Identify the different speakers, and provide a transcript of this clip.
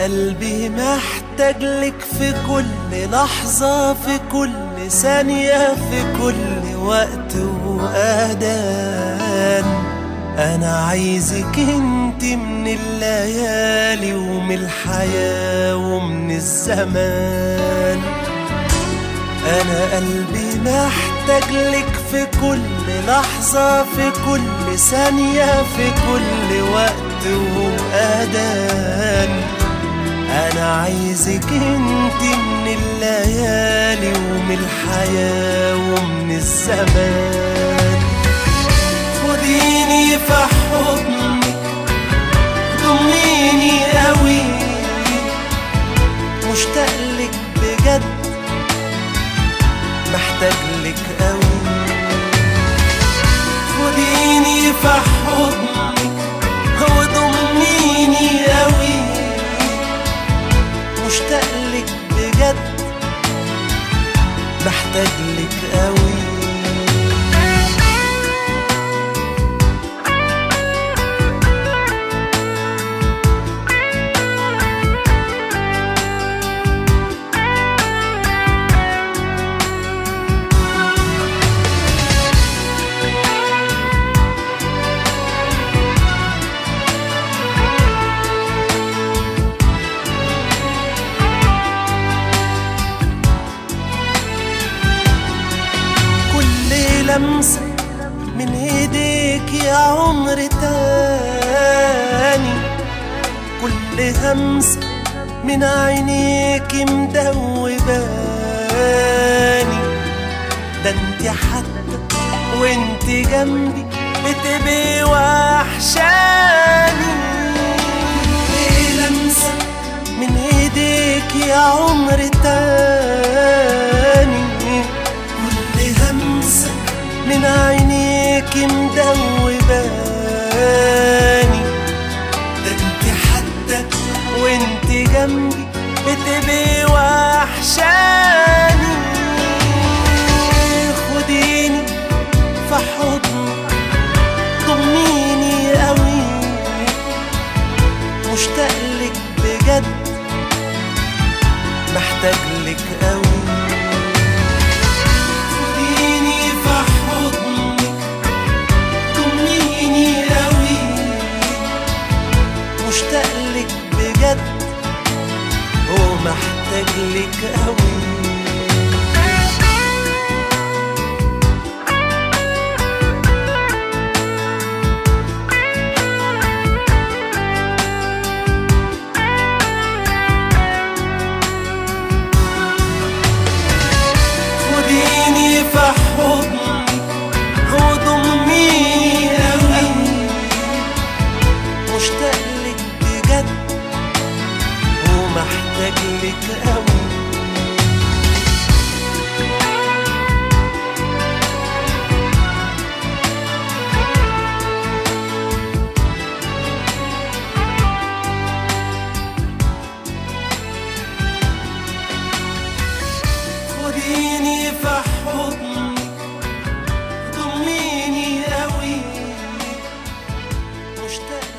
Speaker 1: قلبي محتاج لك في كل لحظة في كل ثانية في كل وقت وأذان أنا عايزك انت من الليالي ومن الحياة ومن الزمان أنا قلبي محتاج لك في كل لحظة في كل ثانية في كل وقت وأذان أنا عايزك انت من الليالي ومن الحياة ومن الزمان خديني في حضنك ضميني قوي مشتاق لك بجد محتاج لك قوي خديني في حضنك وضميني قوي مشتاق لك بجد محتاج لك قوي كل لمسة من ايديك يا عمر تاني كل همسة من عينيك مدوباني ده انت حتى وانت جنبي بتبقي وحشاني كل لمسة من ايديك يا عمر تاني كل همسة من عينيك مدوباني ده انت حتى وانت جنبي بتبقي وحشاني خديني في حضنك ضميني قوي مشتاق لك بجد محتاج لك قوي خديني في حضنك ضميني قوي مشتاق لك بجد ومحتاج لك قوي خديني في حضنك وضميني قوي مشتاق لك بجد ومحتاج لك قوي خديني في حضنك ضميني قوي مشتاق